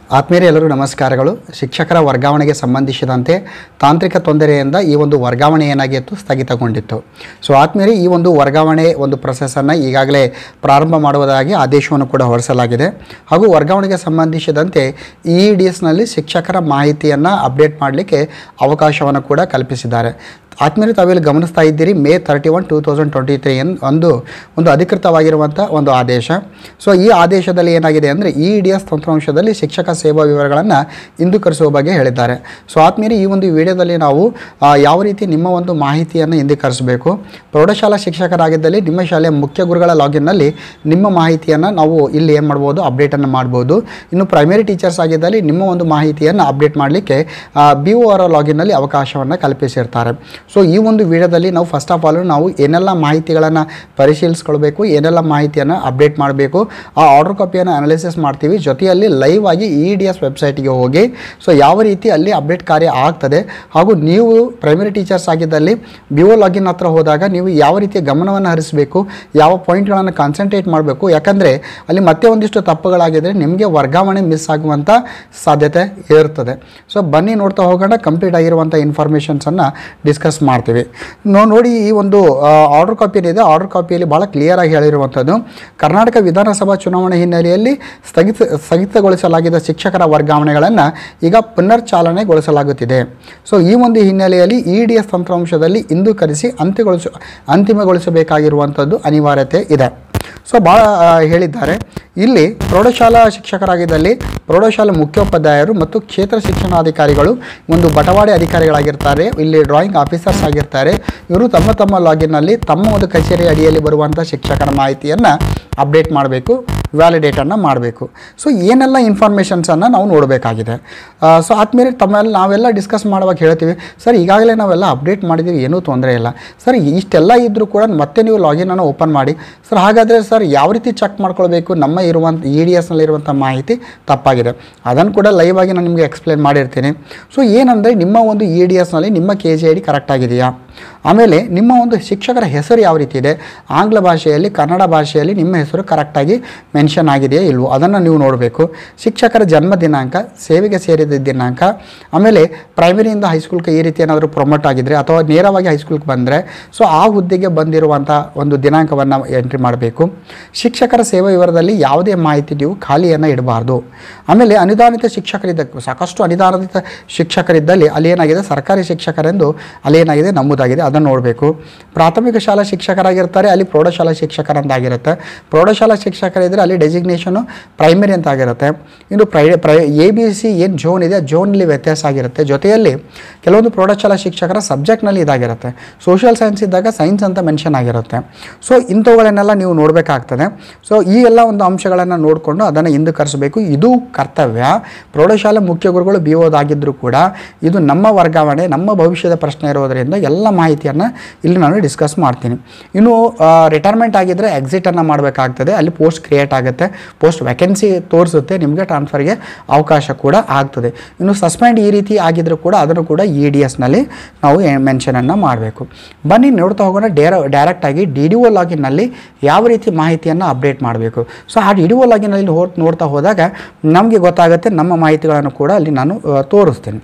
ಆತ್ಮೀಯರೇ ಎಲ್ಲರಿಗೂ ನಮಸ್ಕಾರಗಳು ಶಿಕ್ಷಕರ ವರ್ಗಾವಣೆಗೆ ಸಂಬಂಧಿಸಿದಂತೆ ತಾಂತ್ರಿಕ ತೊಂದರೆಯಿಂದ ಈ ಒಂದು ವರ್ಗಾವಣೆ ಏನಾಗಿತ್ತು ಸ್ಥಗಿತಗೊಂಡಿತ್ತು ಸೊ ಆತ್ಮೀಯರೇ ಈ ಒಂದು ವರ್ಗಾವಣೆ ಒಂದು ಪ್ರೊಸೆಸನ್ನು ಈಗಾಗಲೇ ಪ್ರಾರಂಭ ಮಾಡುವುದಾಗಿ ಆದೇಶವನ್ನು ಕೂಡ ಹೊರಡಿಸಲಾಗಿದೆ ಹಾಗೂ ವರ್ಗಾವಣೆಗೆ ಸಂಬಂಧಿಸಿದಂತೆ ಇ ಡಿ ಎಸ್ನಲ್ಲಿ ಶಿಕ್ಷಕರ ಮಾಹಿತಿಯನ್ನು ಅಪ್ಡೇಟ್ ಮಾಡಲಿಕ್ಕೆ ಅವಕಾಶವನ್ನು ಕೂಡ ಕಲ್ಪಿಸಿದ್ದಾರೆ ಆತ್ಮೀಯರು ತಾವೆಲ್ಲಿ ಗಮನಿಸ್ತಾ ಇದ್ದೀರಿ May thirty one two thousand twenty three ಎನ್ ಒಂದು ಒಂದು ಅಧಿಕೃತವಾಗಿರುವಂಥ ಒಂದು ಆದೇಶ ಸೊ ಈ ಆದೇಶದಲ್ಲಿ ಏನಾಗಿದೆ ಅಂದರೆ ಇ ಡಿ ಎಸ್ ತಂತ್ರಾಂಶದಲ್ಲಿ ಶಿಕ್ಷಕ ಸೇವಾ ವಿವರಗಳನ್ನು ಹಿಂದೂಕರಿಸುವ ಬಗ್ಗೆ ಹೇಳಿದ್ದಾರೆ ಸೊ ಆತ್ಮೀಯರು ಈ ಒಂದು ವಿಡಿಯೋದಲ್ಲಿ ನಾವು ಆ, ಯಾವ ರೀತಿ ನಿಮ್ಮ ಒಂದು ಮಾಹಿತಿಯನ್ನು ಹಿಂದೂಕರಿಸಬೇಕು ಪ್ರೌಢಶಾಲಾ ಶಿಕ್ಷಕರಾಗಿದ್ದಲ್ಲಿ ನಿಮ್ಮ ಶಾಲೆಯ ಮುಖ್ಯ ಗುರುಗಳ ಲಾಗಿನ್ನಲ್ಲಿ ನಿಮ್ಮ ಮಾಹಿತಿಯನ್ನು ನಾವು ಇಲ್ಲಿ ಏನು ಮಾಡ್ಬೋದು ಅಪ್ಡೇಟನ್ನು ಮಾಡ್ಬೋದು ಇನ್ನು ಪ್ರೈಮರಿ ಟೀಚರ್ಸ್ ಆಗಿದ್ದಲ್ಲಿ ನಿಮ್ಮ ಒಂದು ಮಾಹಿತಿಯನ್ನು ಅಪ್ಡೇಟ್ ಮಾಡಲಿಕ್ಕೆ ಬಿ ಒ ಆರ್ ಲಾಗಿನ್ನಲ್ಲಿ ಅವಕಾಶವನ್ನು ಕಲ್ಪಿಸಿರ್ತಾರೆ ಸೊ ಈ ಒಂದು ವಿಡಿಯೋದಲ್ಲಿ ನಾವು ಫಸ್ಟ್ ಆಫ್ ಆಲ್ ನಾವು ಏನೆಲ್ಲ ಮಾಹಿತಿಗಳನ್ನು ಪರಿಶೀಲಿಸ್ಕೊಳ್ಬೇಕು ಏನೆಲ್ಲ ಮಾಹಿತಿಯನ್ನು ಅಪ್ಡೇಟ್ ಮಾಡಬೇಕು ಆ ಆರ್ಡರ್ ಕಾಪಿಯನ್ನು ಅನಾಲಿಸಿಸ್ ಮಾಡ್ತೀವಿ ಜೊತೆಯಲ್ಲಿ ಲೈವ್ ಆಗಿ ಇ ಡಿ ಎಸ್ ವೆಬ್ಸೈಟ್ಗೆ ಹೋಗಿ ಸೊ ಯಾವ ರೀತಿ ಅಲ್ಲಿ ಅಪ್ಡೇಟ್ ಕಾರ್ಯ ಆಗ್ತದೆ ಹಾಗೂ ನೀವು ಪ್ರೈಮರಿ ಟೀಚರ್ಸ್ ಆಗಿದ್ದಲ್ಲಿ ಬಿ ಒ ಲಾಗಿನ್ ಹತ್ರ ಹೋದಾಗ ನೀವು ಯಾವ ರೀತಿ ಗಮನವನ್ನು ಹರಿಸಬೇಕು ಯಾವ ಪಾಯಿಂಟ್ಗಳನ್ನು ಕಾನ್ಸಂಟ್ರೇಟ್ ಮಾಡಬೇಕು ಯಾಕಂದರೆ ಅಲ್ಲಿ ಮತ್ತೆ ಒಂದಿಷ್ಟು ತಪ್ಪುಗಳಾಗಿದ್ದರೆ ನಿಮಗೆ ವರ್ಗಾವಣೆ ಮಿಸ್ ಆಗುವಂಥ ಸಾಧ್ಯತೆ ಇರ್ತದೆ ಸೊ ಬನ್ನಿ ನೋಡ್ತಾ ಹೋಗೋಣ ಕಂಪ್ಲೀಟ್ ಆಗಿರುವಂಥ ಇನ್ಫಾರ್ಮೇಷನ್ಸನ್ನು ಡಿಸ್ಕಸ್ ಮಾಡ್ತೀವಿ ನೋ ನೋಡಿ ಈ ಒಂದು ಆರ್ಡರ್ ಕಾಪಿ ಏನಿದೆ ಆರ್ಡರ್ ಕಾಪಿಯಲ್ಲಿ ಭಾಳ ಕ್ಲಿಯರ್ ಆಗಿ ಹೇಳಿರುವಂಥದ್ದು ಕರ್ನಾಟಕ ವಿಧಾನಸಭಾ ಚುನಾವಣೆ ಹಿನ್ನೆಲೆಯಲ್ಲಿ ಸ್ಥಗಿತ ಸ್ಥಗಿತಗೊಳಿಸಲಾಗಿದ್ದ ಶಿಕ್ಷಕರ ವರ್ಗಾವಣೆಗಳನ್ನು ಈಗ ಪುನರ್ಚಾಲನೆಗೊಳಿಸಲಾಗುತ್ತಿದೆ ಸೊ ಈ ಒಂದು ಹಿನ್ನೆಲೆಯಲ್ಲಿ ಇ ಡಿ ಎಸ್ ತಂತ್ರಾಂಶದಲ್ಲಿ ಇಂದು ಕರೆಸಿ ಅಂತ್ಯಗೊಳಿಸ ಅಂತಿಮಗೊಳಿಸಬೇಕಾಗಿರುವಂಥದ್ದು ಅನಿವಾರ್ಯತೆ ಇದೆ ಸೊ ಭಾಳ ಆ, ಹೇಳಿದ್ದಾರೆ ಇಲ್ಲಿ ಪ್ರೌಢಶಾಲಾ ಶಿಕ್ಷಕರಾಗಿದ್ದಲ್ಲಿ ಪ್ರೌಢಶಾಲಾ ಮುಖ್ಯೋಪಾಧ್ಯಾಯರು ಮತ್ತು ಕ್ಷೇತ್ರ ಶಿಕ್ಷಣಾಧಿಕಾರಿಗಳು ಒಂದು ಬಟವಾಡೆ ಅಧಿಕಾರಿಗಳಾಗಿರ್ತಾರೆ ಇಲ್ಲಿ ಡ್ರಾಯಿಂಗ್ ಆಫೀಸರ್ಸ್ ಆಗಿರ್ತಾರೆ ಇವರು ತಮ್ಮ ತಮ್ಮ ಲಾಗಿನ್ನಲ್ಲಿ ತಮ್ಮ ಒಂದು ಕಚೇರಿ ಅಡಿಯಲ್ಲಿ ಬರುವಂಥ ಶಿಕ್ಷಕರ ಮಾಹಿತಿಯನ್ನು ಅಪ್ಡೇಟ್ ಮಾಡಬೇಕು ವ್ಯಾಲಿಡೇಟನ್ನು ಮಾಡಬೇಕು ಸೊ ಏನೆಲ್ಲ ಇನ್ಫಾರ್ಮೇಷನ್ಸನ್ನು ನಾವು ನೋಡಬೇಕಾಗಿದೆ ಸೊ ಆದ್ಮೇಲೆ ತಮ್ಮೆಲ್ಲ ನಾವೆಲ್ಲ ಡಿಸ್ಕಸ್ ಮಾಡುವಾಗ ಹೇಳ್ತೀವಿ ಸರ್ ಈಗಾಗಲೇ ನಾವೆಲ್ಲ ಅಪ್ಡೇಟ್ ಮಾಡಿದ್ದೀವಿ ಏನೂ ತೊಂದರೆ ಇಲ್ಲ ಸರ್ ಇಷ್ಟೆಲ್ಲ ಇದ್ದರೂ ಕೂಡ ಮತ್ತೆ ನೀವು ಲಾಗಿನನ್ನು ಓಪನ್ ಮಾಡಿ ಸರ್ ಹಾಗಾದರೆ ಸರ್ ಯಾವ ರೀತಿ ಚೆಕ್ ಮಾಡ್ಕೊಳ್ಬೇಕು ನಮ್ಮ ಇರುವಂಥ ಇ ಡಿ ಎಸ್ನಲ್ಲಿರುವಂಥ ಮಾಹಿತಿ ತಪ್ಪಾಗಿದೆ ಅದನ್ನು ಕೂಡ ಲೈವ್ ಆಗಿ ನಾನು ನಿಮಗೆ ಎಕ್ಸ್ಪ್ಲೇನ್ ಮಾಡಿರ್ತೀನಿ ಸೊ ಏನಂದರೆ ನಿಮ್ಮ ಒಂದು ಇ ಡಿ ಎಸ್ನಲ್ಲಿ ನಿಮ್ಮ K G I D correct ಆಗಿದೆಯಾ ಆಮೇಲೆ ನಿಮ್ಮ ಒಂದು ಶಿಕ್ಷಕರ ಹೆಸರು ಯಾವ ರೀತಿ ಇದೆ ಆಂಗ್ಲ ಭಾಷೆಯಲ್ಲಿ ಕನ್ನಡ ಭಾಷೆಯಲ್ಲಿ ನಿಮ್ಮ ಹೆಸರು ಕರೆಕ್ಟಾಗಿ ಮೆನ್ಷನ್ ಆಗಿದೆಯಾ ಇಲ್ವೋ ಅದನ್ನು ನೀವು ನೋಡಬೇಕು ಶಿಕ್ಷಕರ ಜನ್ಮ ದಿನಾಂಕ ಸೇವೆಗೆ ಸೇರಿದ ದಿನಾಂಕ ಆಮೇಲೆ ಪ್ರೈಮರಿಯಿಂದ ಹೈಸ್ಕೂಲ್ಗೆ ಈ ರೀತಿ ಏನಾದರೂ ಪ್ರೊಮೋಟ್ ಆಗಿದ್ದರೆ ಅಥವಾ ನೇರವಾಗಿ ಹೈಸ್ಕೂಲ್ಗೆ ಬಂದರೆ ಸೊ ಆ ಹುದ್ದೆಗೆ ಬಂದಿರುವಂಥ ಒಂದು ದಿನಾಂಕವನ್ನು ಎಂಟ್ರಿ ಮಾಡಬೇಕು ಶಿಕ್ಷಕರ ಸೇವಾ ವಿವರದಲ್ಲಿ ಯಾವುದೇ ಮಾಹಿತಿ ನೀವು ಖಾಲಿಯನ್ನು ಇಡಬಾರ್ದು ಆಮೇಲೆ ಅನುದಾನಿತ ಶಿಕ್ಷಕರಿದ್ದ ಸಾಕಷ್ಟು ಅನುದಾನಿತ ಶಿಕ್ಷಕರಿದ್ದಲ್ಲಿ ಅಲ್ಲಿ ಏನಾಗಿದೆ ಸರ್ಕಾರಿ ಶಿಕ್ಷಕರೆಂದು ಅಲ್ಲಿ ಏನಾಗಿದೆ ನಮೂದಾಗಿದೆ ಅದನ್ನು ನೋಡಬೇಕು ಪ್ರಾಥಮಿಕ ಶಾಲಾ ಶಿಕ್ಷಕರಾಗಿರ್ತಾರೆ ಅಲ್ಲಿ ಪ್ರೌಢಶಾಲಾ ಶಿಕ್ಷಕರಂತಾಗಿರುತ್ತೆ ಪ್ರೌಢಶಾಲಾ ಶಿಕ್ಷಕರಿದ್ದರೆ ಅಲ್ಲಿ ಡೆಸಿಗ್ನೇಷನು ಪ್ರೈಮರಿ ಅಂತ ಆಗಿರುತ್ತೆ ಇನ್ನು ಪ್ರೈ ಪ್ರೈ ಎ ಬಿ ಸಿ ಏನು ಜೋನ್ ಇದೆ ಜೋನಲ್ಲಿ ವ್ಯತ್ಯಾಸ ಆಗಿರುತ್ತೆ ಜೊತೆಯಲ್ಲಿ ಕೆಲವೊಂದು ಪ್ರೌಢಶಾಲಾ ಶಿಕ್ಷಕರ ಸಬ್ಜೆಕ್ಟ್ನಲ್ಲಿ ಇದಾಗಿರುತ್ತೆ ಸೋಷಿಯಲ್ ಸೈನ್ಸ್ ಇದ್ದಾಗ ಸೈನ್ಸ್ ಅಂತ ಮೆನ್ಷನ್ ಆಗಿರುತ್ತೆ ಸೊ ಇಂಥವುಗಳನ್ನೆಲ್ಲ ನೀವು ನೋಡಬೇಕಾಗ್ತದೆ ಸೊ ಈ ಎಲ್ಲ ಒಂದು ಅಂಶಗಳನ್ನು ನೋಡಿಕೊಂಡು ಅದನ್ನು ಹಿಂದೆ ಕರೆಸಬೇಕು ಇದು ಕರ್ತವ್ಯ ಪ್ರೌಢಶಾಲೆ ಮುಖ್ಯ ಗುರುಗಳು ಬಿ ಓದಾಗಿದ್ದರೂ ಕೂಡ ಇದು ನಮ್ಮ ವರ್ಗಾವಣೆ ನಮ್ಮ ಭವಿಷ್ಯದ ಪ್ರಶ್ನೆ ಇರೋದರಿಂದ ಎಲ್ಲ ಮಾಹಿತಿಯನ್ನು ಇಲ್ಲಿ ನಾನು ಡಿಸ್ಕಸ್ ಮಾಡ್ತೀನಿ ಇನ್ನು ರಿಟೈರ್ಮೆಂಟ್ ಆಗಿದ್ದರೆ ಎಕ್ಸಿಟನ್ನು ಮಾಡಬೇಕಾಗ್ತದೆ ಅಲ್ಲಿ ಪೋಸ್ಟ್ ಕ್ರಿಯೇಟ್ ಆಗುತ್ತೆ ಪೋಸ್ಟ್ ವ್ಯಾಕೆನ್ಸಿ ತೋರಿಸುತ್ತೆ ನಿಮಗೆ ಟ್ರಾನ್ಸ್ಫರ್ಗೆ ಅವಕಾಶ ಕೂಡ ಆಗ್ತದೆ ಇನ್ನು ಸಸ್ಪೆಂಡ್ ಈ ರೀತಿ ಆಗಿದ್ದರೂ ಕೂಡ ಅದನ್ನು ಕೂಡ ಇ ಡಿ ಎಸ್ನಲ್ಲಿ ನಾವು ಮೆನ್ಷನನ್ನು ಮಾಡಬೇಕು ಬನ್ನಿ ನೋಡ್ತಾ ಹೋಗೋಣ ಡೇರ ಡೈರೆಕ್ಟಾಗಿ ಡಿ ಡಿ ಒ ಲಾಗಿನ್ನಲ್ಲಿ ಯಾವ ರೀತಿ ಮಾಹಿತಿಯನ್ನು ಅಪ್ಡೇಟ್ ಮಾಡಬೇಕು ಸೊ ಆ ಡಿ ಡಿ ಒ ಲಾಗಿನಲ್ಲಿ ಹೋ ನೋಡ್ತಾ ಹೋದಾಗ ನಮಗೆ ಗೊತ್ತಾಗುತ್ತೆ ನಮ್ಮ ಮಾಹಿತಿಗಳನ್ನು ಕೂಡ ಅಲ್ಲಿ ನಾನು ಆ, ತೋರಿಸ್ತೀನಿ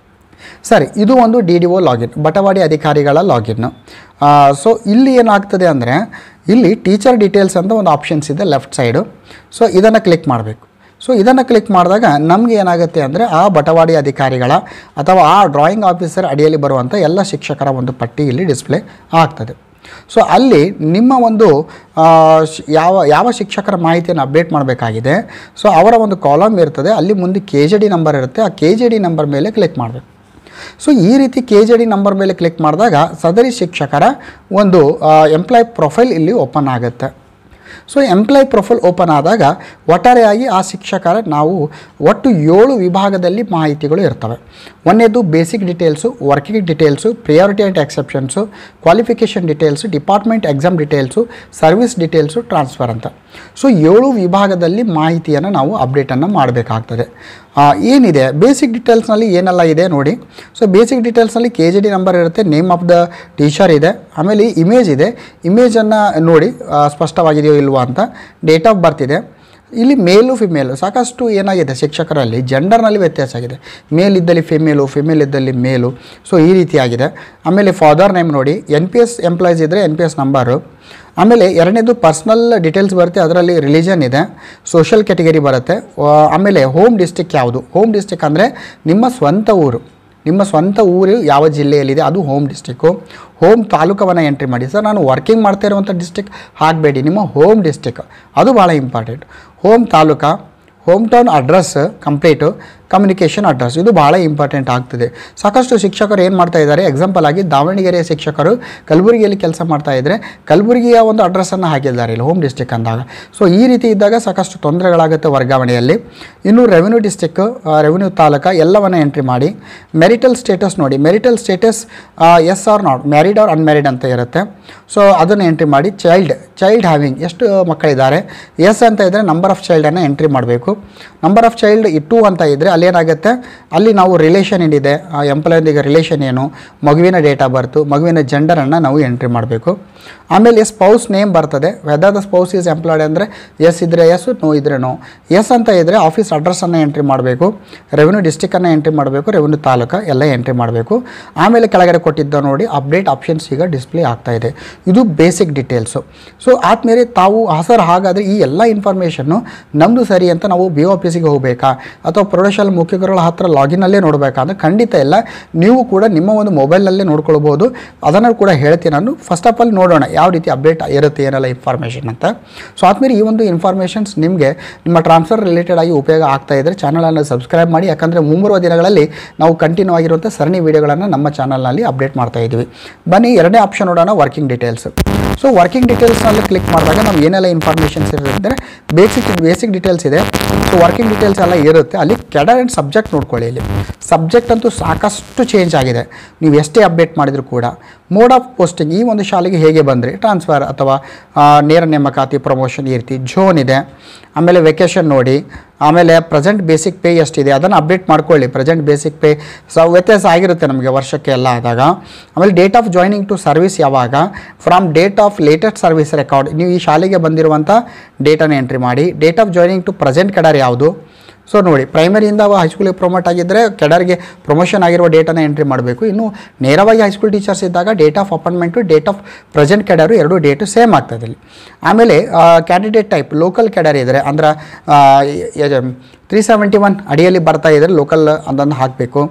ಸರಿ ಇದು ಒಂದು ಡಿ ಡಿ ಒ ಲಾಗಿನ್ ಬಟವಾಡಿ ಅಧಿಕಾರಿಗಳ ಲಾಗಿನ್ ಸೊ ಇಲ್ಲಿ ಏನಾಗ್ತದೆ ಅಂದರೆ ಇಲ್ಲಿ ಟೀಚರ್ ಡೀಟೇಲ್ಸ್ ಅಂತ ಒಂದು ಆಪ್ಷನ್ಸ್ ಇದೆ ಲೆಫ್ಟ್ ಸೈಡು ಸೊ ಇದನ್ನು ಕ್ಲಿಕ್ ಮಾಡಬೇಕು ಸೊ ಇದನ್ನು ಕ್ಲಿಕ್ ಮಾಡಿದಾಗ ನಮಗೆ ಏನಾಗುತ್ತೆ ಅಂದರೆ ಆ ಬಟವಾಡಿ ಅಧಿಕಾರಿಗಳ ಅಥವಾ ಆ ಡ್ರಾಯಿಂಗ್ ಆಫೀಸರ್ ಅಡಿಯಲ್ಲಿ ಬರುವಂಥ ಎಲ್ಲ ಶಿಕ್ಷಕರ ಒಂದು ಪಟ್ಟಿ ಇಲ್ಲಿ ಡಿಸ್ಪ್ಲೇ ಆಗ್ತದೆ ಸೊ ಅಲ್ಲಿ ನಿಮ್ಮ ಒಂದು ಆ, ಶ್- ಯಾವ ಯಾವ ಶಿಕ್ಷಕರ ಮಾಹಿತಿಯನ್ನು ಅಪ್ಡೇಟ್ ಮಾಡಬೇಕಾಗಿದೆ ಸೊ ಅವರ ಒಂದು ಕಾಲಮ್ ಇರ್ತದೆ ಅಲ್ಲಿ ಮುಂದೆ ಕೆ ಜೆ ಡಿ ನಂಬರ್ ಇರುತ್ತೆ ಆ ಕೆ ಜೆ ಡಿ ನಂಬರ್ ಮೇಲೆ ಕ್ಲಿಕ್ ಮಾಡಬೇಕು ಸೊ ಈ ರೀತಿ ಕೆ ಜೆ ಡಿ ನಂಬರ್ ಮೇಲೆ ಕ್ಲಿಕ್ ಮಾಡಿದಾಗ ಸದರಿ ಶಿಕ್ಷಕರ ಒಂದು ಎಂಪ್ಲಾಯ್ ಪ್ರೊಫೈಲ್ ಇಲ್ಲಿ ಓಪನ್ ಆಗುತ್ತೆ ಸೊ ಎಂಪ್ಲಾಯ್ ಪ್ರೊಫೈಲ್ ಓಪನ್ ಆದಾಗ ಒಟ್ಟಾರೆಯಾಗಿ ಆ ಶಿಕ್ಷಕರ ನಾವು ಒಟ್ಟು ಏಳು ವಿಭಾಗದಲ್ಲಿ ಮಾಹಿತಿಗಳು ಇರ್ತವೆ ಒಂದನೇದು basic details working details priority and exceptions qualification details department exam details service details transfer ಅಂತ ಸೊ ಏಳು ವಿಭಾಗದಲ್ಲಿ ಮಾಹಿತಿಯನ್ನು ನಾವು ಅಪ್ಡೇಟನ್ನು ಮಾಡಬೇಕಾಗ್ತದೆ ಆ, ಏನಿದೆ ಬೇಸಿಕ್ ಡೀಟೇಲ್ಸ್ನಲ್ಲಿ ಏನೆಲ್ಲ ಇದೆ ನೋಡಿ ಸೊ ಬೇಸಿಕ್ ಡೀಟೇಲ್ಸ್ನಲ್ಲಿ ಕೆ ಜಿ ಡಿ ನಂಬರ್ ಇರುತ್ತೆ ನೇಮ್ ಆಫ್ ದ ಟೀಚರ್ ಇದೆ ಆಮೇಲೆ ಇಮೇಜ್ ಇದೆ ಇಮೇಜನ್ನು ನೋಡಿ ಆ, ಸ್ಪಷ್ಟವಾಗಿದೆಯೋ ಇಲ್ವೋ ಅಂತ ಡೇಟ್ ಆಫ್ ಬರ್ತ್ ಇದೆ ಇಲ್ಲಿ ಮೇಲು ಫಿಮೇಲು ಸಾಕಷ್ಟು ಏನಾಗಿದೆ ಶಿಕ್ಷಕರಲ್ಲಿ ಜೆಂಡರ್ನಲ್ಲಿ ವ್ಯತ್ಯಾಸ ಆಗಿದೆ ಮೇಲ್ ಇದ್ದಲ್ಲಿ ಫಿಮೇಲು ಫಿಮೇಲ್ ಇದ್ದಲ್ಲಿ ಮೇಲು ಸೊ ಈ ರೀತಿಯಾಗಿದೆ ಆಮೇಲೆ ಫಾದರ್ ನೇಮ್ ನೋಡಿ ಎನ್ ಪಿ ಎಸ್ ಎಂಪ್ಲಾಯೀಸ್ ಇದ್ದರೆ ಎನ್ ಪಿ ಎಸ್ ನಂಬರು ಆಮೇಲೆ ಎರಡನೇದು ಪರ್ಸ್ನಲ್ ಡೀಟೇಲ್ಸ್ ಬರುತ್ತೆ ಅದರಲ್ಲಿ ರಿಲಿಜನ್ ಇದೆ ಸೋಷಲ್ ಕ್ಯಾಟಗರಿ ಬರುತ್ತೆ ಆ, ಆಮೇಲೆ ಹೋಮ್ ಡಿಸ್ಟಿಕ್ ಯಾವುದು ಹೋಮ್ ಡಿಸ್ಟಿಕ್ ಅಂದರೆ ನಿಮ್ಮ ಸ್ವಂತ ಊರು ನಿಮ್ಮ ಸ್ವಂತ ಊರು ಯಾವ ಜಿಲ್ಲೆಯಲ್ಲಿದೆ ಅದು ಹೋಮ್ ಡಿಸ್ಟಿಕ್ಕು ಹೋಮ್ ತಾಲೂಕವನ್ನು ಎಂಟ್ರಿ ಮಾಡಿ ಸರ್ ನಾನು ವರ್ಕಿಂಗ್ ಮಾಡ್ತಾ ಇರುವಂಥ ಡಿಸ್ಟಿಕ್ ಹಾಕಬೇಡಿ ನಿಮ್ಮ ಹೋಮ್ ಡಿಸ್ಟಿಕ್ ಅದು ಭಾಳ important home taluka home town address complete communication address ಇದು ಭಾಳ ಇಂಪಾರ್ಟೆಂಟ್ ಆಗ್ತದೆ ಸಾಕಷ್ಟು ಶಿಕ್ಷಕರು ಏನು ಮಾಡ್ತಾ ಇದ್ದಾರೆ ಎಕ್ಸಾಂಪಲ್ ಆಗಿ ದಾವಣಗೆರೆಯ ಶಿಕ್ಷಕರು ಕಲಬುರಗಿಯಲ್ಲಿ ಕೆಲಸ ಮಾಡ್ತಾ ಇದ್ದರೆ ಕಲಬುರಗಿಯ ಒಂದು ಅಡ್ರೆಸ್ಸನ್ನು ಹಾಕಿದ್ದಾರೆ ಇಲ್ಲಿ ಹೋಮ್ ಡಿಸ್ಟಿಕ್ ಅಂದಾಗ ಸೊ ಈ ರೀತಿ ಇದ್ದಾಗ ಸಾಕಷ್ಟು ತೊಂದರೆಗಳಾಗುತ್ತೆ ವರ್ಗಾವಣೆಯಲ್ಲಿ ಇನ್ನು ರೆವಿನ್ಯೂ ಡಿಸ್ಟಿಕ್ ರೆವಿನ್ಯೂ ತಾಲೂಕ ಎಲ್ಲವನ್ನು ಎಂಟ್ರಿ ಮಾಡಿ ಮೆರಿಟಲ್ ಸ್ಟೇಟಸ್ ನೋಡಿ marital status yes or not married or unmarried ಅಂತ ಇರುತ್ತೆ ಸೊ ಅದನ್ನು ಎಂಟ್ರಿ ಮಾಡಿ ಚೈಲ್ಡ್ ಚೈಲ್ಡ್ ಹ್ಯಾವಿಂಗ್ ಎಷ್ಟು ಮಕ್ಕಳಿದ್ದಾರೆ ಎಸ್ ಅಂತ ಇದ್ದರೆ ನಂಬರ್ ಆಫ್ ಚೈಲ್ಡನ್ನು ಎಂಟ್ರಿ ಮಾಡಬೇಕು ನಂಬರ್ ಆಫ್ ಚೈಲ್ಡ್ ಟು ಅಂತ ಇದ್ದರೆ ಅಲ್ಲಿ ಏನಾಗುತ್ತೆ ಅಲ್ಲಿ ನಾವು ರಿಲೇಷನ್ ಏನಿದೆ ಆ ಎಂಪ್ಲಾಯೊಂದಿಗೆ ರಿಲೇಷನ್ ಏನು ಮಗುವಿನ ಡೇಟ್ ಆಫ್ ಬರ್ತು ಮಗುವಿನ ಜೆಂಡರನ್ನು ನಾವು ಎಂಟ್ರಿ ಮಾಡಬೇಕು ಆಮೇಲೆ ಸ್ಪೌಸ್ ನೇಮ್ ಬರ್ತದೆ whether the spouse is employed ಅಂದರೆ ಎಸ್ ಇದ್ದರೆ ಎಸ್ ನೋ ಇದ್ದರೆ ನೋ ಎಸ್ ಅಂತ ಇದ್ದರೆ ಆಫೀಸ್ ಅಡ್ರೆಸ್ಸನ್ನು ಎಂಟ್ರಿ ಮಾಡಬೇಕು ರೆವೆನ್ಯೂ ಡಿಸ್ಟಿಕ್ಕನ್ನು ಎಂಟ್ರಿ ಮಾಡಬೇಕು ರೆವೆನ್ಯೂ ತಾಲೂಕು ಎಲ್ಲ ಎಂಟ್ರಿ ಮಾಡಬೇಕು ಆಮೇಲೆ ಕೆಳಗಡೆ ಕೊಟ್ಟಿದ್ದ ನೋಡಿ ಅಪ್ಡೇಟ್ ಆಪ್ಷನ್ಸ್ ಈಗ ಡಿಸ್ಪ್ಲೇ ಆಗ್ತಾ ಇದೆ ಇದು ಬೇಸಿಕ್ ಡೀಟೇಲ್ಸು ಸೊ ಆದಮೇಲೆ ತಾವು ಆ ಸರ್ ಹಾಗಾದರೆ ಈ ಎಲ್ಲ ಇನ್ಫಾರ್ಮೇಷನ್ನು ನಮ್ಮದು ಸರಿ ಅಂತ ನಾವು ಬಿ ಆಫೀಸಿಗೆ ಹೋಗಬೇಕಾ ಅಥವಾ ಪ್ರೌಢಶಾಲೆ ಮುಖ್ಯಗುರುಗಳ ಹತ್ರ ಲಾಗಿನಲ್ಲೇ ನೋಡಬೇಕಾ ಅಂದರೆ ಖಂಡಿತ ಇಲ್ಲ ನೀವು ಕೂಡ ನಿಮ್ಮ ಒಂದು ಮೊಬೈಲಲ್ಲೇ ನೋಡ್ಕೊಳ್ಬೋದು ಅದನ್ನು ಕೂಡ ಹೇಳ್ತೀನಿ ನಾನು ಫಸ್ಟ್ ಆಫ್ ಆಲ್ ನೋಡೋಣ ಯಾವ ರೀತಿ ಅಪ್ಡೇಟ್ ಇರುತ್ತೆ ಏನೆಲ್ಲ ಇನ್ಫಾರ್ಮೇಷನ್ ಅಂತ ಸೊ ಆದ್ಮೇಲೆ ಈ ಒಂದು ಇನ್ಫಾರ್ಮೇಷನ್ಸ್ ನಿಮಗೆ ನಿಮ್ಮ ಟ್ರಾನ್ಸ್ಫರ್ ರಿಲೇಟೆಡ್ ಆಗಿ ಉಪಯೋಗ ಆಗ್ತಾ ಇದ್ದರೆ ಚಾನಲನ್ನು ಸಬ್ಸ್ಕ್ರೈಬ್ ಮಾಡಿ ಯಾಕಂದರೆ ಮುಂಬರುವ ದಿನಗಳಲ್ಲಿ ನಾವು ಕಂಟಿನ್ಯೂ ಆಗಿರುವಂಥ ಸರಣಿ ವಿಡಿಯೋಗಳನ್ನು ನಮ್ಮ ಚಾನಲ್ನಲ್ಲಿ ಅಪ್ಡೇಟ್ ಮಾಡ್ತಾ ಇದ್ದೀವಿ ಬನ್ನಿ ಎರಡನೇ ಆಪ್ಷನ್ ನೋಡೋಣ ವರ್ಕಿಂಗ್ ಡೀಟೇಲ್ಸ್ ಸೊ ವರ್ಕಿಂಗ್ ಡೀಟೇಲ್ಸ್ನಲ್ಲಿ ಕ್ಲಿಕ್ ಮಾಡಿದಾಗ ನಾವು ಏನೆಲ್ಲ ಇನ್ಫಾರ್ಮೇಷನ್ಸ್ ಇರುತ್ತೆ ಅಂದರೆ ಬೇಸಿಕ್ ಬೇಸಿಕ್ ಡೀಟೇಲ್ಸ್ ಇದೆ ಸೊ ವರ್ಕಿಂಗ್ ಡೀಟೇಲ್ಸ್ ಎಲ್ಲ ಇರುತ್ತೆ ಅಲ್ಲಿ ಕೆಡರ್ ಆ್ಯಂಡ್ ಸಬ್ಜೆಕ್ಟ್ ನೋಡ್ಕೊಳ್ಳಿ ಇಲ್ಲಿ ಸಬ್ಜೆಕ್ಟ್ ಅಂತೂ ಸಾಕಷ್ಟು ಚೇಂಜ್ ಆಗಿದೆ ನೀವು ಎಷ್ಟೇ ಅಪ್ಡೇಟ್ ಮಾಡಿದರೂ ಕೂಡ ಮೋಡ್ ಆಫ್ ಪೋಸ್ಟಿಂಗ್ ಈ ಒಂದು ಶಾಲೆಗೆ ಹೇಗೆ ಬಂದರೆ ಟ್ರಾನ್ಸ್ಫರ್ ಅಥವಾ ಆ, ನೇರ ನೇಮಕಾತಿ ಪ್ರಮೋಷನ್ ಈ ರೀತಿ ಝೋನ್ ಇದೆ ಆಮೇಲೆ ವೆಕೇಷನ್ ನೋಡಿ ಆಮೇಲೆ ಪ್ರೆಸೆಂಟ್ ಬೇಸಿಕ್ ಪೇ ಎಷ್ಟಿದೆ ಅದನ್ನು ಅಪ್ಡೇಟ್ ಮಾಡ್ಕೊಳ್ಳಿ ಪ್ರೆಸೆಂಟ್ ಬೇಸಿಕ್ ಪೇ ಸೊ ವ್ಯತ್ಯಾಸ ಆಗಿರುತ್ತೆ ನಮಗೆ ವರ್ಷಕ್ಕೆ ಎಲ್ಲ ಆದಾಗ ಆಮೇಲೆ date of joining to service ಯಾವಾಗ from date of latest service record ನೀವು ಈ ಶಾಲೆಗೆ ಬಂದಿರುವಂಥ ಡೇಟನ್ನು ಎಂಟ್ರಿ ಮಾಡಿ date of joining to present cadre ಯಾವುದು ಸೊ ನೋಡಿ ಪ್ರೈಮರಿಯಿಂದ ಹೈಸ್ಕೂಲಿಗೆ ಪ್ರಮೋಟ್ ಆಗಿದ್ದರೆ ಕೆಡರ್ಗೆ ಪ್ರಮೋಷನ್ ಆಗಿರುವ ಡೇಟನ್ನು ಎಂಟ್ರಿ ಮಾಡಬೇಕು ಇನ್ನು ನೇರವಾಗಿ ಹೈಸ್ಕೂಲ್ ಟೀಚರ್ಸ್ ಇದ್ದಾಗ date of appointment date of present cadre ಎರಡು ಡೇಟು ಸೇಮ್ ಆಗ್ತದೆ ಇಲ್ಲಿ ಆಮೇಲೆ ಕ್ಯಾಂಡಿಡೇಟ್ ಟೈಪ್ ಲೋಕಲ್ ಕೆಡರ್ ಇದ್ದರೆ ಅಂದ್ರೆ ತ್ರೀ ಸೆವೆಂಟಿ ಒನ್ ಅಡಿಯಲ್ಲಿ ಬರ್ತಾ ಇದ್ದರೆ ಲೋಕಲ್ ಅದನ್ನು ಹಾಕಬೇಕು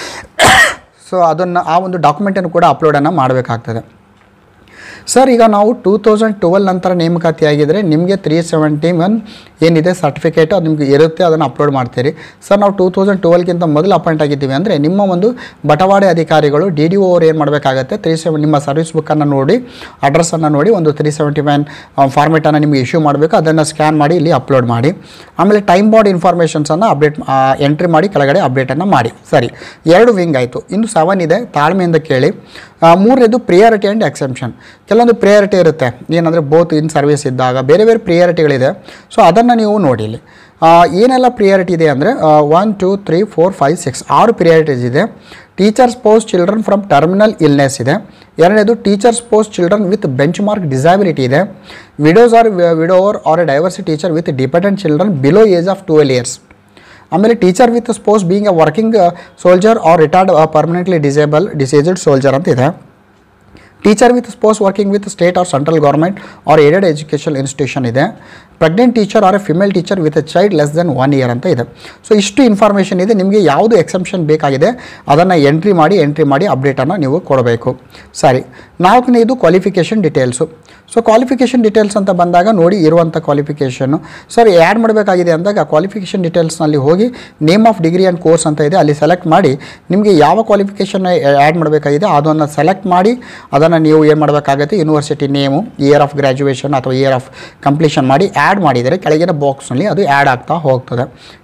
ಸೊ ಅದನ್ನು ಆ ಒಂದು ಡಾಕ್ಯುಮೆಂಟನ್ನು ಕೂಡ ಅಪ್ಲೋಡನ್ನು ಮಾಡಬೇಕಾಗ್ತದೆ ಸರ್ ಈಗ ನಾವು ಟೂ ತೌಸಂಡ್ ಟ್ವೆಲ್ ನಂತರ ನೇಮಕಾತಿ ಆಗಿದ್ದರೆ ನಿಮಗೆ ತ್ರೀ ಸೆವೆಂಟಿ ಒನ್ ಏನಿದೆ ಸರ್ಟಿಫಿಕೇಟು ಅದು ನಿಮಗೆ ಇರುತ್ತೆ ಅದನ್ನು ಅಪ್ಲೋಡ್ ಮಾಡ್ತೀರಿ ಸರ್ ನಾವು ಟೂ ತೌಸಂಡ್ ಟ್ವೆಲ್ಗಿಂತ ಮೊದಲು ಅಪಾಯಿಂಟ್ ಆಗಿದ್ದೀವಿ ಅಂದರೆ ನಿಮ್ಮ ಒಂದು ಬಟವಾಡೆ ಅಧಿಕಾರಿಗಳು ಡಿ ಡಿ ಒ ಅವ್ರು ಏನು ಮಾಡಬೇಕಾಗತ್ತೆ ತ್ರೀ ಸೆವೆನ್ ನಿಮ್ಮ ಸರ್ವಿಸ್ ಬುಕ್ಕನ್ನು ನೋಡಿ ಅಡ್ರೆಸ್ಸನ್ನು ನೋಡಿ ಒಂದು ತ್ರೀ ಸೆವೆಂಟಿ ಒನ್ ಫಾರ್ಮೆಟನ್ನು ನಿಮಗೆ ಇಶ್ಯೂ ಮಾಡಬೇಕು ಅದನ್ನು ಸ್ಕ್ಯಾನ್ ಮಾಡಿ ಇಲ್ಲಿ ಅಪ್ಲೋಡ್ ಮಾಡಿ ಆಮೇಲೆ ಟೈಮ್ ಬಾರ್ಡ್ ಇನ್ಫಾರ್ಮೇಷನ್ಸನ್ನು ಅಪ್ಡೇಟ್ ಎಂಟ್ರಿ ಮಾಡಿ ಕೆಳಗಡೆ ಅಪ್ಡೇಟನ್ನು ಮಾಡಿ ಸರಿ ಎರಡು ವಿಂಗ್ ಆಯಿತು ಇನ್ನು ಸೆವೆನ್ ಇದೆ ತಾಳ್ಮೆಯಿಂದ ಕೇಳಿ ಆ, ಮೂರನೇದು ಪ್ರಿಯಾರಿಟಿ ಆ್ಯಂಡ್ ಎಕ್ಸೆಂಪ್ಷನ್ ಕೆಲವೊಂದು ಪ್ರಿಯಾರಿಟಿ ಇರುತ್ತೆ ಏನಂದರೆ ಬೋತ್ ಇನ್ ಸರ್ವಿಸ್ ಇದ್ದಾಗ ಬೇರೆ ಬೇರೆ ಪ್ರಿಯಾರಿಟಿಗಳಿದೆ ಸೊ ಅದನ್ನು ನೀವು ನೋಡಿ ಇಲ್ಲಿ ಆ, ಏನೆಲ್ಲ ಪ್ರಿಯಾರಿಟಿ ಇದೆ ಅಂದರೆ one two three four five six ಆರು ಪ್ರಿಯಾರಿಟೀಸ್ ಇದೆ teachers post children from terminal illness ಇದೆ ಎರಡನೇದು teachers post children with benchmark disability ಇದೆ widows or widower or a divorcee teacher with dependent children below age of twelve years ಆಮೇಲೆ teacher with spouse being a working soldier or retired permanently disable deceased soldier ಅಂತ ಇದೆ teacher with spouse working with state or central government R aided education institution ಇದೆ pregnant teacher or a female teacher with a child less then one year ಅಂತ ಇದೆ so ಇಷ್ಟು information ಇದೆ ನಿಮಗೆ ಯಾವುದು exemption ಬೇಕಾಗಿದೆ ಅದನ್ನು ಎಂಟ್ರಿ ಮಾಡಿ ಎಂಟ್ರಿ ಮಾಡಿ ಅಪ್ಡೇಟನ್ನು ನೀವು ಕೊಡಬೇಕು ಸರಿ ನಾಲ್ಕನೇದು qualification details so qualification details ಅಂತ ಬಂದಾಗ ನೋಡಿ ಇರುವಂಥ ಕ್ವಾಲಿಫಿಕೇಷನ್ನು ಸರ್ ಆ್ಯಡ್ ಮಾಡಬೇಕಾಗಿದೆ ಅಂದಾಗ ಕ್ವಾಲಿಫಿಕೇಷನ್ ಡೀಟೇಲ್ಸ್ನಲ್ಲಿ ಹೋಗಿ name of degree and course ಅಂತ ಇದೆ ಅಲ್ಲಿ ಸೆಲೆಕ್ಟ್ ಮಾಡಿ ನಿಮಗೆ ಯಾವ ಕ್ವಾಲಿಫಿಕೇಷನ್ ಆ್ಯಡ್ ಮಾಡಬೇಕಾಗಿದೆ ಅದನ್ನು ಸೆಲೆಕ್ಟ್ ಮಾಡಿ ಅದನ್ನು ನೀವು ಏನು ಮಾಡಬೇಕಾಗುತ್ತೆ university name year of graduation ಅಥವಾ ಇಯರ್ ಆಫ್ ಕಂಪ್ಲೀಷನ್ ಮಾಡಿ ಆ್ಯಡ್ ಮಾಡಿದರೆ ಕೆಳಗಿನ ಬಾಕ್ಸ್ನಲ್ಲಿ ಅದು ಆ್ಯಡ್ ಆಗ್ತಾ ಹೋಗ್ತದೆ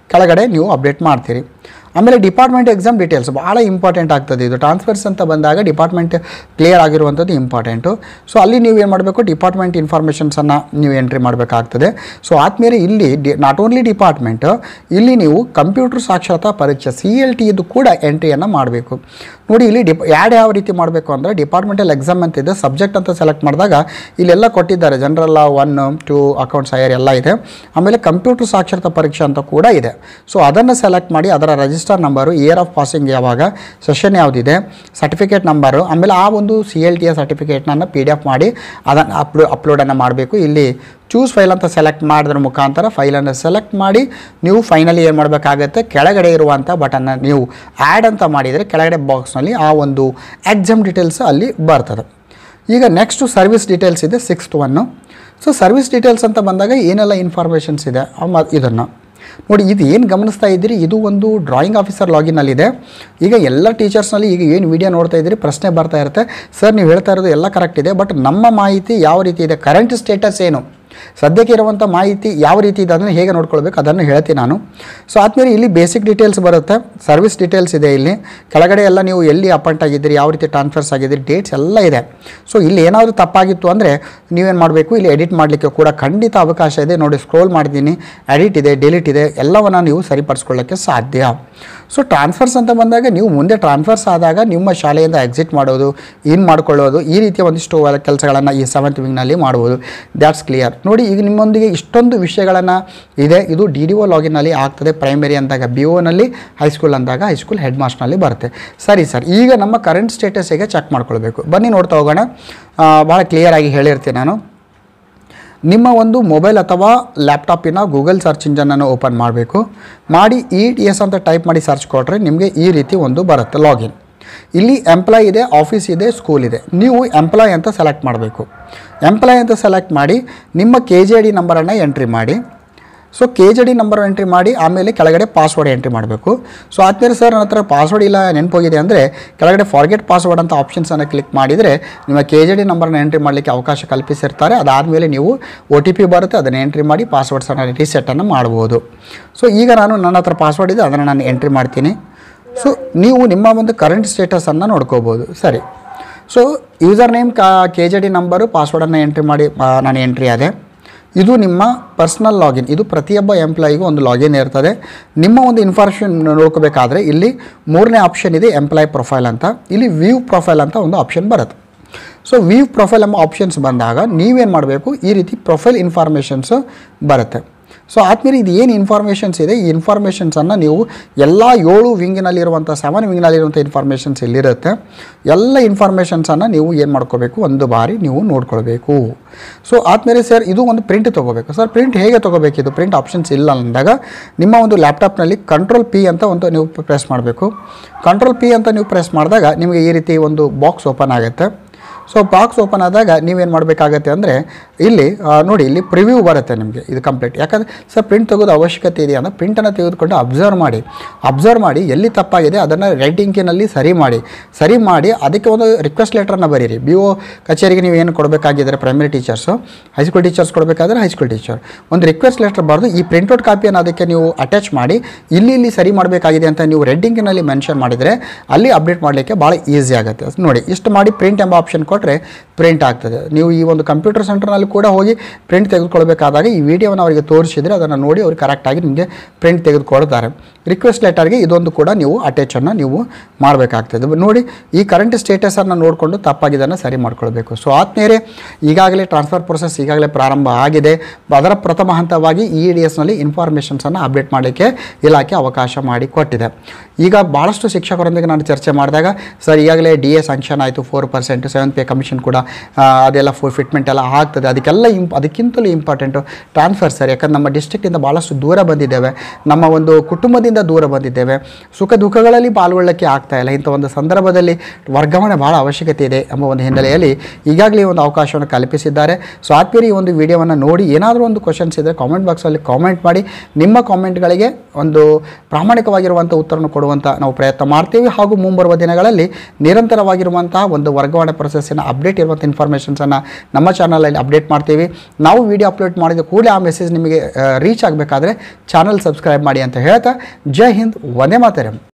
ಕೆಳಗಡೆ ನೀವು ಅಪ್ಡೇಟ್ ಮಾಡ್ತೀರಿ ಆಮೇಲೆ ಡಿಪಾರ್ಟ್ಮೆಂಟ್ ಎಕ್ಸಾಮ್ ಡೀಟೇಲ್ಸ್ ಭಾಳ ಇಂಪಾರ್ಟೆಂಟ್ ಆಗ್ತದೆ ಇದು ಟ್ರಾನ್ಸ್ಫರ್ಸ್ ಅಂತ ಬಂದಾಗ ಡಿಪಾರ್ಟ್ಮೆಂಟ್ ಕ್ಲಿಯರ್ ಆಗಿರುವಂಥದ್ದು ಇಂಪಾರ್ಟೆಂಟು ಸೊ ಅಲ್ಲಿ ನೀವು ಏನು ಮಾಡಬೇಕು ಡಿಪಾರ್ಟ್ಮೆಂಟ್ ಇನ್ಫಾರ್ಮೇಷನ್ಸನ್ನು ನೀವು ಎಂಟ್ರಿ ಮಾಡಬೇಕಾಗ್ತದೆ ಸೊ ಆದಮೇಲೆ ಇಲ್ಲಿ ಡಿ ನಾಟ್ ಓನ್ಲಿ ಡಿಪಾರ್ಟ್ಮೆಂಟ್ ಇಲ್ಲಿ ನೀವು ಕಂಪ್ಯೂಟರ್ ಸಾಕ್ಷರತಾ ಪರೀಕ್ಷೆ ಸಿ ಎಲ್ ಟಿ ಇದು ಕೂಡ ಎಂಟ್ರಿಯನ್ನು ಮಾಡಬೇಕು ನೋಡಿ ಇಲ್ಲಿ ಡಿಪ್ ಯಾಡ್ ಯಾವ ರೀತಿ ಮಾಡಬೇಕು ಅಂದರೆ ಡಿಪಾರ್ಟ್ಮೆಂಟಲ್ ಎಕ್ಸಾಮ್ ಅಂತ ಇದೆ ಸಬ್ಜೆಕ್ಟ್ ಅಂತ ಸೆಲೆಕ್ಟ್ ಮಾಡಿದಾಗ ಇಲ್ಲೆಲ್ಲ ಕೊಟ್ಟಿದ್ದಾರೆ general one two accounts higher ಎಲ್ಲ ಇದೆ ಆಮೇಲೆ ಕಂಪ್ಯೂಟರ್ ಸಾಕ್ಷರತಾ ಪರೀಕ್ಷೆ ಅಂತ ಕೂಡ ಇದೆ ಸೊ ಅದನ್ನು ಸೆಲೆಕ್ಟ್ ಮಾಡಿ ಅದರ register number year of passing ಯಾವಾಗ ಸೆಷನ್ ಯಾವುದಿದೆ ಸರ್ಟಿಫಿಕೇಟ್ ನಂಬರು ಆಮೇಲೆ ಆ ಒಂದು ಸಿ ಎಲ್ ಟಿಯ ಸರ್ಟಿಫಿಕೇಟ್ನನ್ನು ಪಿ ಡಿ ಎಫ್ ಮಾಡಿ ಅದನ್ನು ಅಪ್ಲೋ ಅಪ್ಲೋಡನ್ನು ಮಾಡಬೇಕು ಇಲ್ಲಿ ಚೂಸ್ ಫೈಲ್ ಅಂತ ಸೆಲೆಕ್ಟ್ ಮಾಡೋದ್ರ ಮುಖಾಂತರ ಫೈಲನ್ನು ಸೆಲೆಕ್ಟ್ ಮಾಡಿ ನೀವು ಫೈನಲಿ ಏನು ಮಾಡಬೇಕಾಗತ್ತೆ ಕೆಳಗಡೆ ಇರುವಂಥ ಬಟನ್ನ ನೀವು ಆ್ಯಡ್ ಅಂತ ಮಾಡಿದರೆ ಕೆಳಗಡೆ ಬಾಕ್ಸ್ನಲ್ಲಿ ಆ ಒಂದು ಎಕ್ಸಾಮ್ ಡೀಟೇಲ್ಸ್ ಅಲ್ಲಿ ಬರ್ತದೆ ಈಗ ನೆಕ್ಸ್ಟು ಸರ್ವಿಸ್ ಡೀಟೇಲ್ಸ್ ಇದೆ sixth one so service details ಅಂತ ಬಂದಾಗ ಏನೆಲ್ಲ ಇನ್ಫಾರ್ಮೇಷನ್ಸ್ ಇದೆ ಇದನ್ನು ನೋಡಿ ಇದು ಏನು ಗಮನಿಸ್ತಾ ಇದ್ದೀರಿ ಇದು ಒಂದು ಡ್ರಾಯಿಂಗ್ ಆಫೀಸರ್ ಲಾಗಿನಲ್ಲಿದೆ ಈಗ ಎಲ್ಲ ಟೀಚರ್ಸ್ನಲ್ಲಿ ಈಗ ಏನು ವಿಡಿಯೋ ನೋಡ್ತಾ ಇದ್ದೀರಿ ಪ್ರಶ್ನೆ ಬರ್ತಾ ಇರುತ್ತೆ ಸರ್ ನೀವು ಹೇಳ್ತಾ ಇರೋದು ಎಲ್ಲ ಕರೆಕ್ಟ್ ಇದೆ ಬಟ್ ನಮ್ಮ ಮಾಹಿತಿ ಯಾವ ರೀತಿ ಇದೆ ಕರೆಂಟ್ ಸ್ಟೇಟಸ್ ಏನು ಸದ್ಯಕ್ಕೆ ಇರುವಂಥ ಮಾಹಿತಿ ಯಾವ ರೀತಿ ಇದೆ ಅದನ್ನು ಹೇಗೆ ನೋಡ್ಕೊಳ್ಬೇಕು ಅದನ್ನು ಹೇಳ್ತೀನಿ ನಾನು ಸೊ ಆದಮೇಲೆ ಇಲ್ಲಿ ಬೇಸಿಕ್ ಡೀಟೇಲ್ಸ್ ಬರುತ್ತೆ ಸರ್ವಿಸ್ ಡೀಟೇಲ್ಸ್ ಇದೆ ಇಲ್ಲಿ ಕೆಳಗಡೆ ಎಲ್ಲ ನೀವು ಎಲ್ಲಿ ಅಪಾಯಿಂಟ್ ಆಗಿದ್ದೀರಿ ಯಾವ ರೀತಿ ಟ್ರಾನ್ಸ್ಫರ್ಸ್ ಆಗಿದ್ದೀರಿ ಡೇಟ್ಸ್ ಎಲ್ಲ ಇದೆ ಸೊ ಇಲ್ಲಿ ಏನಾದರೂ ತಪ್ಪಾಗಿತ್ತು ಅಂದರೆ ನೀವೇನು ಮಾಡಬೇಕು ಇಲ್ಲಿ ಎಡಿಟ್ ಮಾಡಲಿಕ್ಕೆ ಕೂಡ ಖಂಡಿತ ಅವಕಾಶ ಇದೆ ನೋಡಿ ಸ್ಕ್ರೋಲ್ ಮಾಡಿದ್ದೀನಿ ಎಡಿಟ್ ಇದೆ ಡಿಲೀಟ್ ಇದೆ ಎಲ್ಲವನ್ನು ನೀವು ಸರಿಪಡಿಸ್ಕೊಳ್ಳೋಕ್ಕೆ ಸಾಧ್ಯ ಸೊ ಟ್ರಾನ್ಸ್ಫರ್ಸ್ ಅಂತ ಬಂದಾಗ ನೀವು ಮುಂದೆ ಟ್ರಾನ್ಸ್ಫರ್ಸ್ ಆದಾಗ ನಿಮ್ಮ ಶಾಲೆಯಿಂದ ಎಕ್ಸಿಟ್ ಮಾಡೋದು ಇನ್ ಮಾಡ್ಕೊಳ್ಳೋದು ಈ ರೀತಿಯ ಒಂದಿಷ್ಟು ಕೆಲಸಗಳನ್ನು ಈ ಸೆವೆಂತ್ ವಿಂಗ್ನಲ್ಲಿ ಮಾಡ್ಬೋದು ದ್ಯಾಟ್ಸ್ ಕ್ಲಿಯರ್ ನೋಡಿ ಈಗ ನಿಮ್ಮೊಂದಿಗೆ ಇಷ್ಟೊಂದು ವಿಷಯಗಳನ್ನು ಇದೆ ಇದು ಡಿ ಡಿ ಒ ಲಾಗಿನಲ್ಲಿ ಆಗ್ತದೆ ಪ್ರೈಮರಿ ಅಂದಾಗ ಬಿ ಒನಲ್ಲಿ ಹೈಸ್ಕೂಲ್ ಅಂದಾಗ ಹೈಸ್ಕೂಲ್ ಹೆಡ್ ಮಾಸ್ಟರ್ನಲ್ಲಿ ಬರುತ್ತೆ ಸರಿ ಸರ್ ಈಗ ನಮ್ಮ ಕರೆಂಟ್ ಸ್ಟೇಟಸ್ ಹೇಗೆ ಚೆಕ್ ಮಾಡ್ಕೊಳ್ಬೇಕು ಬನ್ನಿ ನೋಡ್ತಾ ಹೋಗೋಣ ಆ, ಭಾಳ ಕ್ಲಿಯರಾಗಿ ಹೇಳಿರ್ತೀನಿ ನಾನು ನಿಮ್ಮ ಒಂದು ಮೊಬೈಲ್ ಅಥವಾ ಲ್ಯಾಪ್ಟಾಪಿನ ಗೂಗಲ್ ಸರ್ಚ್ ಇಂಜನನ್ನು ಓಪನ್ ಮಾಡಬೇಕು ಮಾಡಿ ಇ ಟಿ ಎಸ್ ಅಂತ ಟೈಪ್ ಮಾಡಿ ಸರ್ಚ್ ಕೊಟ್ಟರೆ ನಿಮಗೆ ಈ ರೀತಿ ಒಂದು ಬರುತ್ತೆ ಲಾಗಿನ್ ಇಲ್ಲಿ ಎಂಪ್ಲಾಯ್ ಇದೆ ಆಫೀಸ್ ಇದೆ ಸ್ಕೂಲ್ ಇದೆ ನೀವು ಎಂಪ್ಲಾಯ್ ಅಂತ ಸೆಲೆಕ್ಟ್ ಮಾಡಬೇಕು ಎಂಪ್ಲಾಯ್ ಅಂತ ಸೆಲೆಕ್ಟ್ ಮಾಡಿ ನಿಮ್ಮ ಕೆ ಜೆ ಡಿ ನಂಬರನ್ನು ಎಂಟ್ರಿ ಮಾಡಿ so K J D number entry ಮಾಡಿ ಆಮೇಲೆ ಕೆಳಗಡೆ ಪಾಸ್ವರ್ಡ್ ಎಂಟ್ರಿ ಮಾಡಬೇಕು ಸೊ ಆದ್ಮೇಲೆ ಸರ್ ನನ್ನ ಹತ್ರ ಪಾಸ್ವರ್ಡ್ ಇಲ್ಲ ನೆನಪೋಗಿದೆ ಅಂದರೆ ಕೆಳಗಡೆ ಫಾರ್ಗೆಟ್ ಪಾಸ್ವರ್ಡ್ ಅಂತ ಆಪ್ಷನ್ಸನ್ನು ಕ್ಲಿಕ್ ಮಾಡಿದರೆ ನಿಮ್ಮ ಕೆ ಜೆ ಡಿ ನಂಬರ್ನ ಎಂಟ್ರಿ ಮಾಡಲಿಕ್ಕೆ ಅವಕಾಶ ಕಲ್ಪಿಸಿರ್ತಾರೆ ಅದಾದಮೇಲೆ ನೀವು ಒ ಟಿ ಪಿ ಬರುತ್ತೆ ಅದನ್ನು ಎಂಟ್ರಿ ಮಾಡಿ ಪಾಸ್ವರ್ಡ್ಸನ್ನು ರೀಸೆಟ್ಟನ್ನು ಮಾಡ್ಬೋದು ಸೊ ಈಗ ನಾನು ನನ್ನ ಹತ್ರ ಪಾಸ್ವರ್ಡ್ ಇದೆ ಅದನ್ನು ನಾನು ಎಂಟ್ರಿ ಮಾಡ್ತೀನಿ ಸೊ ನೀವು ನಿಮ್ಮ ಒಂದು ಕರೆಂಟ್ ಸ್ಟೇಟಸನ್ನು ನೋಡ್ಕೋಬೋದು ಸರಿ ಸೊ ಯೂಸರ್ ನೇಮ್ ಕಾ ಕೆ ಜೆ ಡಿ ನಂಬರು ಪಾಸ್ವರ್ಡನ್ನು ಎಂಟ್ರಿ ಮಾಡಿ ಆ, ನಾನು ಎಂಟ್ರಿ ಆದೆ ಇದು ನಿಮ್ಮ ಪರ್ಸ್ನಲ್ ಲಾಗಿನ್ ಇದು ಪ್ರತಿಯೊಬ್ಬ ಎಂಪ್ಲಾಯಿಗೂ ಒಂದು ಲಾಗಿನ್ ಇರ್ತದೆ ನಿಮ್ಮ ಒಂದು ಇನ್ಫಾರ್ಮೇಷನ್ ನೋಡ್ಕೋಬೇಕಾದ್ರೆ ಇಲ್ಲಿ ಮೂರನೇ ಆಪ್ಷನ್ ಇದೆ ಎಂಪ್ಲಾಯ್ ಪ್ರೊಫೈಲ್ ಅಂತ ಇಲ್ಲಿ ವ್ಯೂ ಪ್ರೊಫೈಲ್ ಅಂತ ಒಂದು ಆಪ್ಷನ್ ಬರುತ್ತೆ ಸೊ ವ್ಯೂ ಪ್ರೊಫೈಲ್ ಎಂಬ ಆಪ್ಷನ್ಸ್ ಬಂದಾಗ ನೀವೇನು ಮಾಡಬೇಕು ಈ ರೀತಿ ಪ್ರೊಫೈಲ್ ಇನ್ಫಾರ್ಮೇಷನ್ಸು ಬರುತ್ತೆ ಸೊ ಆದ್ಮೇಲೆ ಇದು ಏನು ಇನ್ಫಾರ್ಮೇಷನ್ಸ್ ಇದೆ ಈ ಇನ್ಫಾರ್ಮೇಷನ್ಸನ್ನು ನೀವು ಎಲ್ಲ ಏಳು ವಿಂಗಿನಲ್ಲಿರುವಂಥ ಸೆವೆನ್ ವಿಂಗ್ನಲ್ಲಿರುವಂಥ ಇನ್ಫಾರ್ಮೇಷನ್ಸ್ ಇಲ್ಲಿರುತ್ತೆ ಎಲ್ಲ ಇನ್ಫಾರ್ಮೇಷನ್ಸನ್ನು ನೀವು ಏನು ಮಾಡ್ಕೋಬೇಕು ಒಂದು ಬಾರಿ ನೀವು ನೋಡ್ಕೊಳ್ಬೇಕು ಸೊ ಆದಮೇಲೆ ಸರ್ ಇದು ಒಂದು ಪ್ರಿಂಟ್ ತೊಗೋಬೇಕು ಸರ್ ಪ್ರಿಂಟ್ ಹೇಗೆ ತೊಗೋಬೇಕು ಇದು ಪ್ರಿಂಟ್ ಆಪ್ಷನ್ಸ್ ಇಲ್ಲ ಅಂದಾಗ ನಿಮ್ಮ ಒಂದು ಲ್ಯಾಪ್ಟಾಪ್ನಲ್ಲಿ ಕಂಟ್ರೋಲ್ ಪಿ ಅಂತ ಒಂದು ನೀವು ಪ್ರೆಸ್ ಮಾಡಬೇಕು ಕಂಟ್ರೋಲ್ ಪಿ ಅಂತ ನೀವು ಪ್ರೆಸ್ ಮಾಡಿದಾಗ ನಿಮಗೆ ಈ ರೀತಿ ಒಂದು ಬಾಕ್ಸ್ ಓಪನ್ ಆಗುತ್ತೆ ಸೊ ಬಾಕ್ಸ್ ಓಪನ್ ಆದಾಗ ನೀವೇನು ಮಾಡಬೇಕಾಗತ್ತೆ ಅಂದರೆ ಇಲ್ಲಿ ಆ, ನೋಡಿ ಇಲ್ಲಿ ಪ್ರಿವ್ಯೂ ಬರುತ್ತೆ ನಿಮಗೆ ಇದು ಕಂಪ್ಲೀಟ್ ಯಾಕಂದರೆ ಸರ್ ಪ್ರಿಂಟ್ ತೆಗೆದು ಅವಶ್ಯಕತೆ ಇದೆಯಾ ಅಂದರೆ ಪ್ರಿಂಟನ್ನು ತೆಗೆದುಕೊಂಡು ಅಬ್ಸರ್ವ್ ಮಾಡಿ ಅಬ್ಸರ್ವ್ ಮಾಡಿ ಎಲ್ಲಿ ತಪ್ಪಾಗಿದೆ ಅದನ್ನು ರೆಡ್ ಇಂಕಿನಲ್ಲಿ ಸರಿ ಮಾಡಿ ಸರಿ ಮಾಡಿ ಅದಕ್ಕೆ ಒಂದು ರಿಕ್ವೆಸ್ಟ್ ಲೆಟ್ರನ್ನ ಬರೀರಿ ಬಿ ಒ ಕಚೇರಿಗೆ ನೀವು ಏನು ಕೊಡಬೇಕಾಗಿದ್ದರೆ ಪ್ರೈಮರಿ ಟೀಚರ್ಸು ಹೈಸ್ಕೂಲ್ ಟೀಚರ್ಸ್ ಕೊಡಬೇಕಾದ್ರೆ ಹೈಸ್ಕೂಲ್ ಟೀಚರ್ ಒಂದು ರಿಕ್ವೆಸ್ಟ್ ಲೆಟ್ರ್ ಬರೆದು ಈ ಪ್ರಿಂಟ್ಔಟ್ ಕಾಪಿಯನ್ನು ಅದಕ್ಕೆ ನೀವು ಅಟ್ಯಾಚ್ ಮಾಡಿ ಇಲ್ಲಿ ಇಲ್ಲಿ ಸರಿ ಮಾಡಬೇಕಾಗಿದೆ ಅಂತ ನೀವು ರೆಡ್ ಇಂಕಿನಲ್ಲಿ ಮೆನ್ಷನ್ ಮಾಡಿದರೆ ಅಲ್ಲಿ ಅಪ್ಡೇಟ್ ಮಾಡಲಿಕ್ಕೆ ಭಾಳ ಈಸಿ ಆಗುತ್ತೆ ನೋಡಿ ಇಷ್ಟು ಮಾಡಿ ಪ್ರಿಂಟ್ ಎಂಬ ಆಪ್ಷನ್ ಕೊಟ್ಟರೆ ಪ್ರಿಂಟ್ ಆಗ್ತದೆ ನೀವು ಈ ಒಂದು ಕಂಪ್ಯೂಟರ್ ಸೆಂಟರ್ನಲ್ಲಿ ಕೂಡ ಹೋಗಿ ಪ್ರಿಂಟ್ ತೆಗೆದುಕೊಳ್ಬೇಕಾದಾಗ ಈ ವಿಡಿಯೋವನ್ನು ಅವರಿಗೆ ತೋರಿಸಿದರೆ ಅದನ್ನು ನೋಡಿ ಅವ್ರು ಕರೆಕ್ಟಾಗಿ ನಿಮಗೆ ಪ್ರಿಂಟ್ ತೆಗೆದುಕೊಡ್ತಾರೆ ರಿಕ್ವೆಸ್ಟ್ ಲೆಟರ್ಗೆ ಇದೊಂದು ಕೂಡ ನೀವು ಅಟ್ಯಾಚನ್ನು ನೀವು ಮಾಡಬೇಕಾಗ್ತದೆ ನೋಡಿ ಈ ಕರೆಂಟ್ ಸ್ಟೇಟಸನ್ನು ನೋಡಿಕೊಂಡು ತಪ್ಪಾಗಿದ್ದನ್ನು ಸರಿ ಮಾಡ್ಕೊಳ್ಬೇಕು ಸೊ ಆದ್ಮೇಲೆ ಈಗಾಗಲೇ ಟ್ರಾನ್ಸ್ಫರ್ ಪ್ರೊಸೆಸ್ ಈಗಾಗಲೇ ಪ್ರಾರಂಭ ಆಗಿದೆ ಅದರ ಪ್ರಥಮ ಹಂತವಾಗಿ ಇ ಡಿ ಎಸ್ನಲ್ಲಿ ಇನ್ಫಾರ್ಮೇಷನ್ಸನ್ನು ಅಪ್ಡೇಟ್ ಮಾಡಲಿಕ್ಕೆ ಇಲಾಖೆ ಅವಕಾಶ ಮಾಡಿ ಕೊಟ್ಟಿದೆ ಈಗ ಭಾಳಷ್ಟು ಶಿಕ್ಷಕರೊಂದಿಗೆ ನಾನು ಚರ್ಚೆ ಮಾಡಿದಾಗ ಸರ್ ಈಗಾಗಲೇ ಡಿ ಎ ಸ್ಯಾಂಕ್ಷನ್ ಆಯಿತು four percent seven pay commission ಕೂಡ ಆ, ಅದೆಲ್ಲ ಫುಲ್ ಫಿಟ್ಮೆಂಟ್ ಎಲ್ಲ ಆಗ್ತದೆ ಅದಕ್ಕೆಲ್ಲ ಇಂಪ್ ಅದಕ್ಕಿಂತಲೂ ಇಂಪಾರ್ಟೆಂಟು ಟ್ರಾನ್ಸ್ಫರ್ ಸರ್ ಯಾಕಂದ್ರೆ ನಮ್ಮ ಡಿಸ್ಟ್ರಿಕ್ಟಿಂದ ಭಾಳಷ್ಟು ದೂರ ಬಂದಿದ್ದೇವೆ ನಮ್ಮ ಒಂದು ಕುಟುಂಬದಿಂದ ಕುಟುಂಬದಿಂದ ದೂರ ಬಂದಿದ್ದೇವೆ ಸುಖ ದುಃಖಗಳಲ್ಲಿ ಪಾಲ್ಗೊಳ್ಳಕ್ಕೆ ಆಗ್ತಾ ಇಲ್ಲ ಇಂಥ ಒಂದು ಸಂದರ್ಭದಲ್ಲಿ ವರ್ಗಾವಣೆ ಭಾಳ ಅವಶ್ಯಕತೆ ಇದೆ ಎಂಬ ಒಂದು ಹಿನ್ನೆಲೆಯಲ್ಲಿ ಈಗಾಗಲೇ ಈ ಒಂದು ಅವಕಾಶವನ್ನು ಕಲ್ಪಿಸಿದ್ದಾರೆ ಸೊ ಆತ್ಮೀಯರು ಈ ಒಂದು ವಿಡಿಯೋವನ್ನು ನೋಡಿ ಏನಾದರೂ ಒಂದು ಕ್ವಶನ್ಸ್ ಇದ್ದರೆ ಕಾಮೆಂಟ್ ಬಾಕ್ಸಲ್ಲಿ ಕಾಮೆಂಟ್ ಮಾಡಿ ನಿಮ್ಮ ಕಾಮೆಂಟ್ಗಳಿಗೆ ಒಂದು ಪ್ರಾಮಾಣಿಕವಾಗಿರುವಂಥ ಉತ್ತರವನ್ನು ಕೊಡುವಂಥ ನಾವು ಪ್ರಯತ್ನ ಮಾಡ್ತೀವಿ ಹಾಗೂ ಮುಂಬರುವ ದಿನಗಳಲ್ಲಿ ನಿರಂತರವಾಗಿರುವಂತಹ ಒಂದು ವರ್ಗಾವಣೆ ಪ್ರೊಸೆಸ್ಸಿನ ಅಪ್ಡೇಟ್ ಇರುವಂಥ ಇನ್ಫಾರ್ಮೇಷನ್ಸನ್ನು ನಮ್ಮ ಚಾನಲಲ್ಲಿ ಅಪ್ಡೇಟ್ ಮಾಡ್ತೀವಿ ನಾವು ವಿಡಿಯೋ ಅಪ್ಲೋಡ್ ಮಾಡಿದ ಕೂಡಲೇ ಆ ಮೆಸೇಜ್ ನಿಮಗೆ ರೀಚ್ ಆಗಬೇಕಾದ್ರೆ ಚಾನಲ್ ಸಬ್ಸ್ಕ್ರೈಬ್ ಮಾಡಿ ಅಂತ ಹೇಳ್ತಾ ಜೈ ಹಿಂದ್ ವಂದೇ ಮಾತರಂ